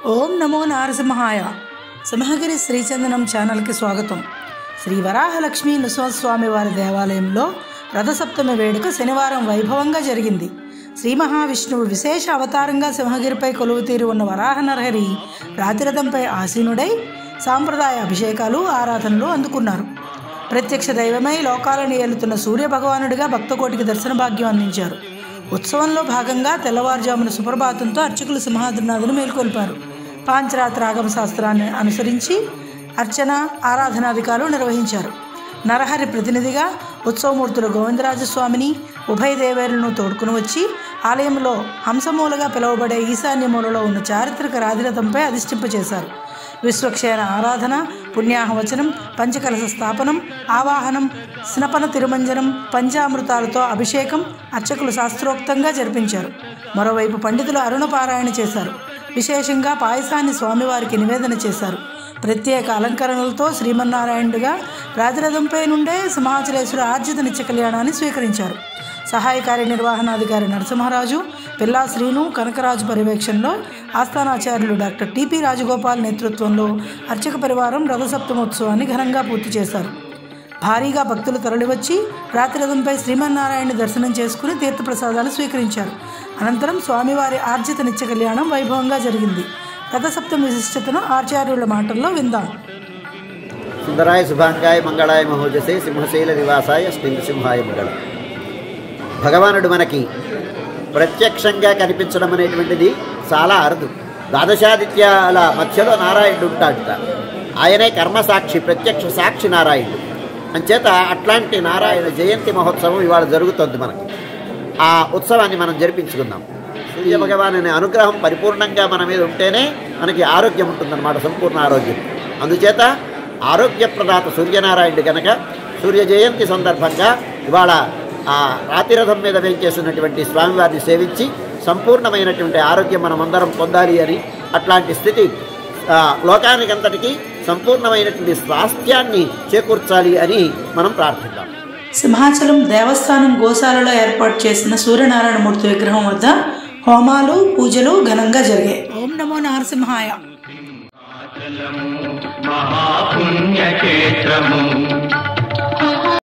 ఓం నమో నారసింహాయ సింహగిరి శ్రీచందనం ఛానల్కి స్వాగతం శ్రీ వరాహలక్ష్మీ నృసింహస్వామి వారి దేవాలయంలో రథసప్తమి వేడుక శనివారం వైభవంగా జరిగింది శ్రీ మహావిష్ణువు విశేష అవతారంగా సింహగిరిపై కొలువు తీరి ఉన్న వరాహ నరహరి రాతిరథంపై ఆసీనుడై సాంప్రదాయ అభిషేకాలు ఆరాధనలు అందుకున్నారు ప్రత్యక్ష దైవమై లోకాలను ఏలుతున్న సూర్య భగవానుడిగా భక్తకోటికి దర్శన భాగ్యం అందించారు ఉత్సవంలో భాగంగా తెల్లవారుజామున సుప్రభాతంతో అర్చకులు సింహాద్రినాథును మేల్కొల్పారు పాంచరాత్ర ఆగమ శాస్త్రాన్ని అనుసరించి అర్చన ఆరాధనాధికారులు నిర్వహించారు నరహరి ప్రతినిధిగా ఉత్సవమూర్తులు గోవిందరాజస్వామిని ఉభయ దేవేరులను తోడుకుని వచ్చి ఆలయంలో హంసమూలగా పిలువబడే ఈశాన్య మూలలో ఉన్న చారిత్రక రాధిరథంపై అధిష్ఠింపచేశారు విశ్వక్షేణ ఆరాధన పుణ్యాహవచనం పంచకలశ స్థాపనం ఆవాహనం స్నపన తిరుమంజనం పంచామృతాలతో అభిషేకం అర్చకులు శాస్త్రోక్తంగా జరిపించారు మరోవైపు పండితులు అరుణపారాయణ చేశారు విశేషంగా పాయసాన్ని స్వామివారికి నివేదన చేశారు ప్రత్యేక అలంకరణలతో శ్రీమన్నారాయణుడిగా రాజరథంపై నుండే సింహాచలేశ్వర ఆర్జిత నిత్య కళ్యాణాన్ని స్వీకరించారు సహాయ కార్యనిర్వహణాధికారి నరసింహరాజు పిల్లా శ్రీను కనకరాజు పర్యవేక్షణలో ఆస్థానాచార్యులు డాక్టర్ టిపి రాజగోపాల్ నేతృత్వంలో అర్చక పరివారం రథసప్తమోత్సవాన్ని ఘనంగా పూర్తి చేశారు భారీగా భక్తులు తరలివచ్చి రాత్రిరథంపై శ్రీమన్నారాయణ దర్శనం చేసుకుని తీర్థప్రసాదాలు స్వీకరించారు అనంతరం స్వామివారి ఆర్జిత నిత్య కళ్యాణం వైభవంగా జరిగింది రథసప్తమి విశిష్టతను ఆచార్యుల మాటల్లో విందాం సుందరాయ శుభాంగాయ మంగళాయ మహోజసే సింహశైల నివాసాయ శ్రీ నృసింహాయ మంగళం భగవానుడు మనకి ప్రత్యక్షంగా కనిపించడం అనేటువంటిది చాలా అరుదు ద్వాదశాదిత్యాల మధ్యలో నారాయణుడు ఉంటాడుట ఆయనే కర్మసాక్షి ప్రత్యక్ష సాక్షి నారాయణుడు అంచేత అట్లాంటి నారాయణ జయంతి మహోత్సవం ఇవాళ జరుగుతోంది మనకి ఆ ఉత్సవాన్ని మనం జరిపించుకుందాం సూర్య భగవాను అనుగ్రహం పరిపూర్ణంగా మన మీద ఉంటేనే మనకి ఆరోగ్యం ఉంటుందన్నమాట సంపూర్ణ ఆరోగ్యం అందుచేత ఆరోగ్యప్రదాత సూర్యనారాయణుడు కనుక సూర్య జయంతి సందర్భంగా ఇవాళ ఆ రాతిరథం మీద వేంచేసినటువంటి స్వామివారిని సేవించి సంపూర్ణమైనటువంటి ఆరోగ్యం మనం అందరం పొందాలి అని అట్లాంటి స్థితి ఆ, లోకానికంతటికీ సంపూర్ణమైనటువంటి స్వాస్థ్యాన్ని చేకూర్చాలి అని మనం ప్రార్థిద్దాం సింహాచలం దేవస్థానం గోశాలలో ఏర్పాటు చేసిన సూర్యనారాయణమూర్తి విగ్రహం వద్ద హోమాలు పూజలు ఘనంగా జరిగాయి ఓం నమో నరసింహాయ మహాపుణ్యక్షేత్రము